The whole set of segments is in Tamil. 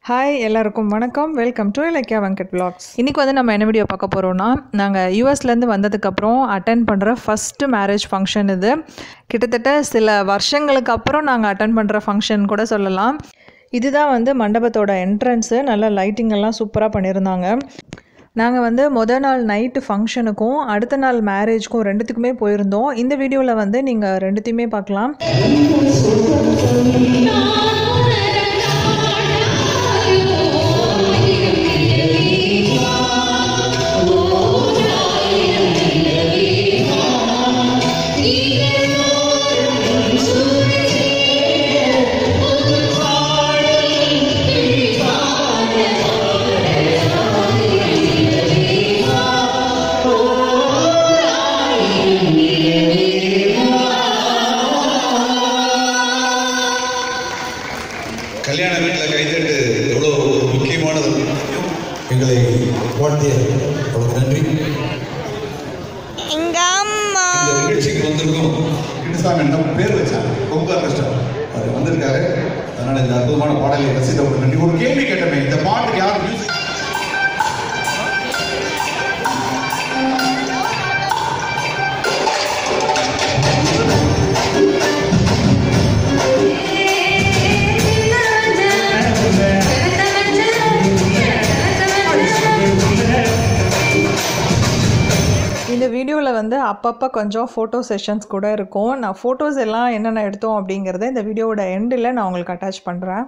ஹாய் எல்லாருக்கும் வணக்கம் welcome to Ilakkiya Venkat vlogs இன்றைக்கி வந்து நம்ம என்ன வீடியோ பார்க்க போகிறோம்னா நாங்கள் யூஎஸ்லேருந்து வந்ததுக்கப்புறம் அட்டன் பண்ணுற ஃபஸ்ட்டு மேரேஜ் ஃபங்க்ஷன் இது கிட்டத்தட்ட சில வருஷங்களுக்கு அப்புறம் நாங்கள் அட்டன் பண்ணுற ஃபங்க்ஷன் கூட சொல்லலாம் இதுதான் வந்து மண்டபத்தோட என்ட்ரன்ஸு நல்ல லைட்டிங் எல்லாம் சூப்பராக பண்ணியிருந்தாங்க நாங்கள் வந்து முத நாள் நைட்டு ஃபங்க்ஷனுக்கும் அடுத்த நாள் மேரேஜ்க்கும் ரெண்டுத்துக்குமே போயிருந்தோம் இந்த வீடியோவில் வந்து நீங்கள் ரெண்டுத்தையுமே பார்க்கலாம் கல்யாண வீட்டில் கைத்தட்டு எவ்வளோ ஒரு முக்கியமானது எங்களை வாழ்த்திய அவருக்கு நன்றி எங்க அம்மா இந்த நிகழ்ச்சிக்கு வந்திருக்கும் கிருஷ்ணசாமி நம்ம பேர் வச்சாங்க ரொம்ப கஷ்டம் அவர் வந்திருக்காரு அதனால இந்த அற்புதமான பாடலை ரசித்தவருக்கு நன்றி ஒரு கேள்வி கேட்டமே இந்த பாட்டுக்கு யார் மியூசிக் இந்த வீடியோவில் வந்து அப்பப்போ கொஞ்சம் ஃபோட்டோ செஷன்ஸ் கூட இருக்கும் நான் ஃபோட்டோஸ் எல்லாம் என்னென்ன எடுத்தோம் அப்படிங்கிறத இந்த வீடியோவோட எண்டில் நான் உங்களுக்கு அட்டாச் பண்ணுறேன்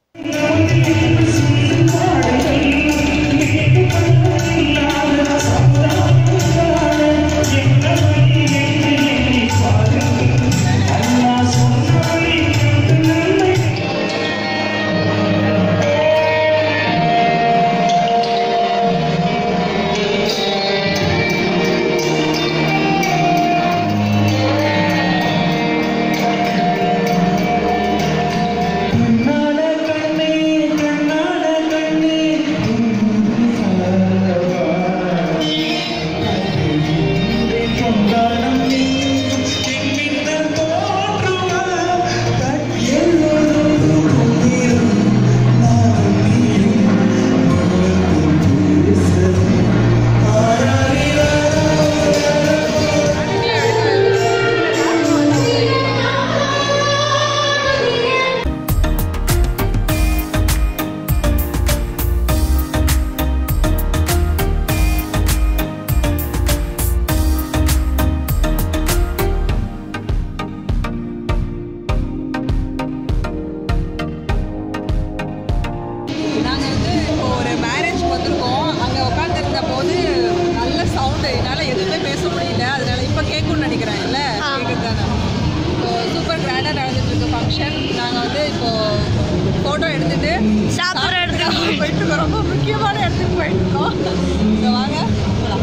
நாங்கள் வந்து இப்போ ஒரு மேரேஜ் வந்திருக்கோம் அங்கே உட்காந்துருந்த போது நல்ல சவுண்டு என்னால் எதுவுமே பேச முடியல அதனால இப்போ கேட்கும்னு நினைக்கிறேன் இல்லை கேட்குது தானே இப்போ சூப்பர் கிராண்டாக நடந்துட்டு இருக்கு ஃபங்க்ஷன் நாங்கள் வந்து இப்போ ஃபோட்டோ எடுத்துட்டு சாப்பிட்ற இடத்துக்கு போயிட்டு இருக்கோம் ரொம்ப முக்கியமான இடத்துக்கு போயிட்டு இருக்கோம் இங்கே வாங்க போலாம்.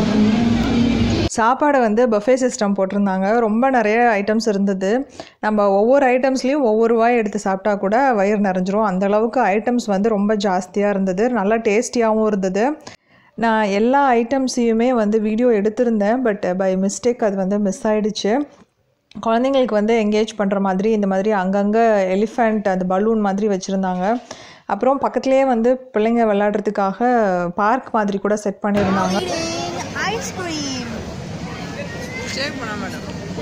சாப்பாடு வந்து பஃபே சிஸ்டம் போட்டிருந்தாங்க ரொம்ப நிறைய ஐட்டம்ஸ் இருந்தது நம்ம ஒவ்வொரு ஐட்டம்ஸ்லேயும் ஒவ்வொரு வாய் எடுத்து சாப்பிட்டா கூட வயிறு நிறைஞ்சிரும் அந்த அளவுக்கு ஐட்டம்ஸ் வந்து ரொம்ப ஜாஸ்தியாக இருந்தது நல்லா டேஸ்டியாகவும் இருந்தது நான் எல்லா ஐட்டம்ஸையுமே வந்து வீடியோ எடுத்திருந்தேன் பட் பை மிஸ்டேக் அது வந்து மிஸ் ஆயிடுச்சு குழந்தைங்களுக்கு வந்து என்கேஜ் பண்ணுற மாதிரி இந்த மாதிரி அங்கங்கே எலிஃபண்ட் அது பலூன் மாதிரி வச்சுருந்தாங்க அப்புறம் பக்கத்துலேயே வந்து பிள்ளைங்க விளையாடுறதுக்காக பார்க் மாதிரி கூட செட் பண்ணியிருந்தாங்க ஐஸ்கிரீம் ஷேக் பண்ண madam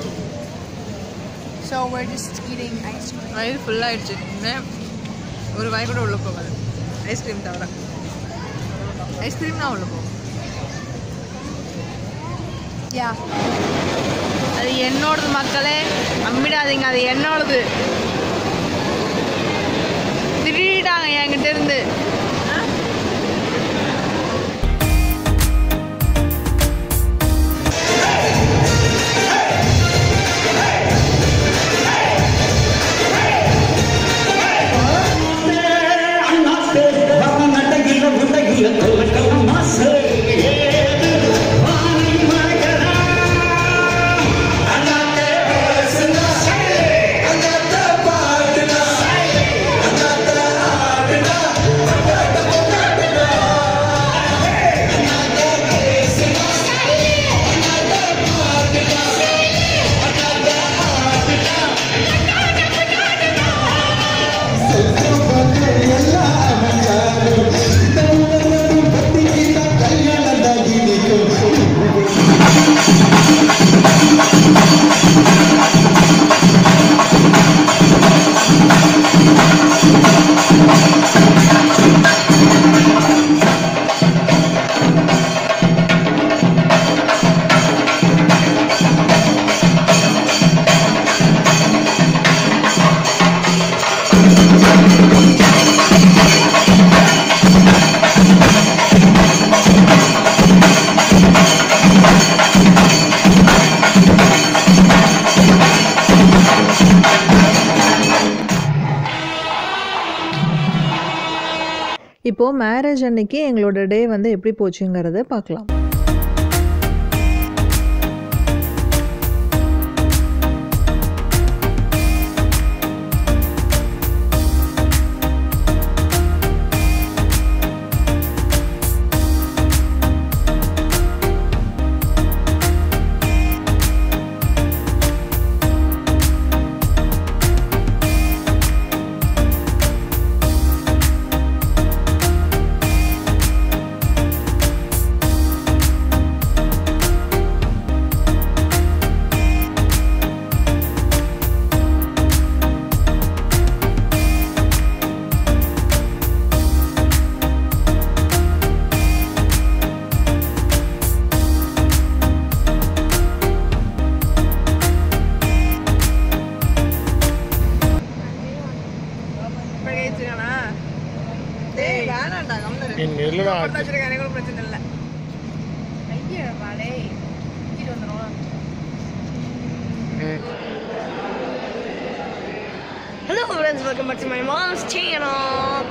So we're just eating ice cream. வயிறு ஃபுல்லாகிடுச்சு இன்னும் ஒரு வாய் கூட உள்ளே போகாது ஐஸ்கிரீம் தவிர ஐஸ்கிரீம் தான் உள்ளே போகும் Yeah. அது என்னோடது மக்களே நம்பிடாதீங்க அது என்னோடது திருடிட்டாங்க என்கிட்ட இருந்து செத்து பார்க்க எல்லாம் இப்போது மேரேஜ் அன்னைக்கு எங்களோட டே வந்து எப்படி போச்சுங்கிறத பார்க்கலாம் டேய் வேணாம்டா கம்முனு பண்ண வச்சிருக்கேன் எனக்கு ஒண்ணும் பிரச்சனை இல்லை Hello friends, welcome back to my mom's channel.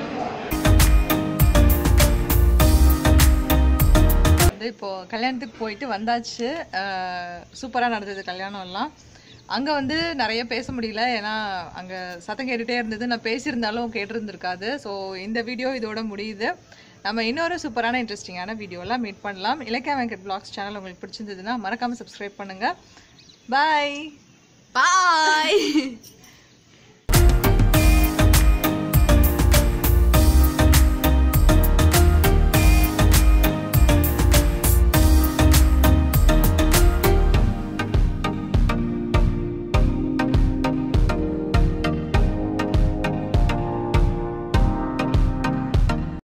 வந்து இப்போது கல்யாணத்துக்கு போயிட்டு வந்தாச்சு சூப்பராக நடந்தது கல்யாணம் எல்லாம் அங்கே வந்து நிறைய பேச முடியல ஏன்னா அங்கே சத்தம் கேட்டுகிட்டே இருந்தது நான் பேசியிருந்தாலும் கேட்டிருந்துருக்காது ஸோ இந்த வீடியோ இதோட முடியுது நம்ம இன்னொரு சூப்பரான இன்ட்ரெஸ்டிங்கான வீடியோலாம் மீட் பண்ணலாம் இலக்கிய வெங்கட் பிளாக்ஸ் சேனல் உங்களுக்கு பிடிச்சிருந்ததுன்னா மறக்காமல் சப்ஸ்கிரைப் பண்ணுங்கள் பாய் Bye.